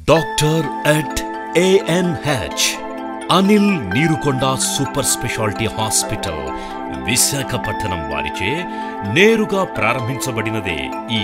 Doctor at A N H Anil Nirukonda super speciality hospital Visakhapatnam వారిచే నేరుగా ప్రారంభించబడినదే ఈ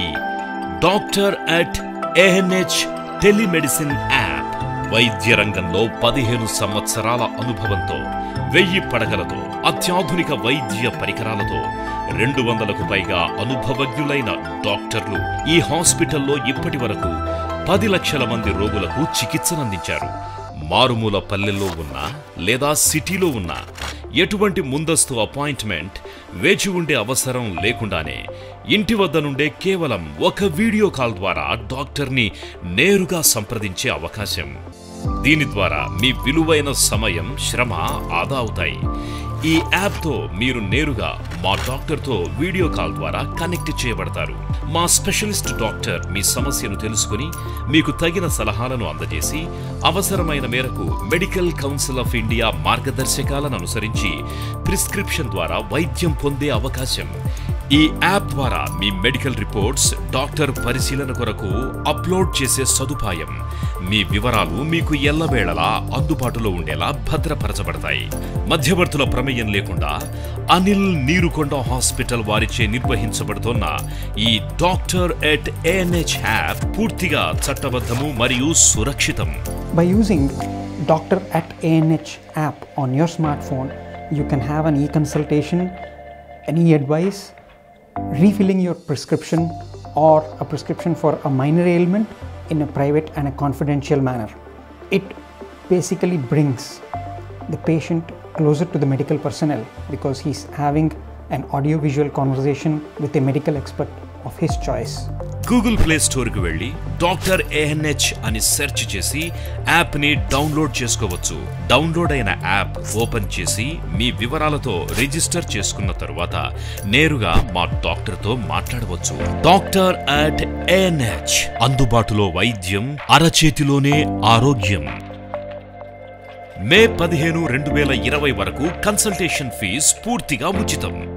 doctor at A N H telemedicine app వైద్య రంగంలో పదిహేను సంవత్సరాల అనుభవంతో వెయ్యి పడగలతో అత్యాధునిక వైద్య పరికరాలతో రెండు వందలకు పైగా అనుభవజ్ఞులైన డాక్టర్లు ఈ హాస్పిటల్లో ఇప్పటి వరకు పది లక్షల మంది రోగులకు చికిత్సనందించారు మారుమూల పల్లెల్లో ఉన్నా లేదా సిటీలో ఉన్నా ఎటువంటి ముందస్తు అపాయింట్మెంట్ వేచి ఉండే అవసరం లేకుండానే ఇంటి వద్ద నుండే కేవలం ఒక వీడియో కాల్ ద్వారా డాక్టర్ని నేరుగా సంప్రదించే అవకాశం దీని ద్వారా మీ విలువైన సమయం శ్రమ ఆదా అవుతాయి ఈ యాప్తో మీరు నేరుగా మా డాక్టర్తో వీడియో కాల్ ద్వారా కనెక్ట్ చేయబడతారు మా స్పెషలిస్ట్ డాక్టర్ మీ సమస్యను తెలుసుకుని మీకు తగిన సలహాలను అందజేసి అవసరమైన మేరకు మెడికల్ కౌన్సిల్ ఆఫ్ ఇండియా మార్గదర్శకాలను అనుసరించి ప్రిస్క్రిప్షన్ ద్వారా వైద్యం పొందే అవకాశం ఈ యాప్ ద్వారా మీ మెడికల్ రిపోర్ట్స్ డాక్టర్ పరిశీలన కొరకు అప్లోడ్ చేసే సదుపాయం మీ వివరాలు మీకు ఎల్లవేళలా అందుబాటులో ఉండేలా భద్రపరచబడతాయి మధ్యవర్తుల ప్రమేయం లేకుండా అనిల్ నీరుకొండ హాస్పిటల్ వారిచే నిర్వహించబడుతున్న ఈ డాక్టర్ ఎట్ ఏఎన్హెచ్ యాప్ పూర్తిగా చట్టబద్ధము మరియు సురక్షితం By using Doctor at ANH app on your smartphone, you can have an e consultation, any advice, refilling your prescription, or a prescription for a minor ailment in a private and a confidential manner. It basically brings the patient closer to the medical personnel because he's having an audio visual conversation with a medical expert of his choice. Google play స్టోర్కి వెళ్ళి doctor ANH అని search చేసి యాప్ని download చేసుకోవచ్చు download అయిన app open చేసి మీ వివరాలతో register చేసుకున్న తరువాత నేరుగా మా డాక్టర్తో మాట్లాడవచ్చు డాక్టర్ అట్ ఏఎన్హెచ్ అందుబాటులో వైద్యం అరచేతిలోనే ఆరోగ్యం మే పదిహేను రెండు వేల ఇరవై వరకు కన్సల్టేషన్ ఫీజ్ పూర్తిగా ఉచితం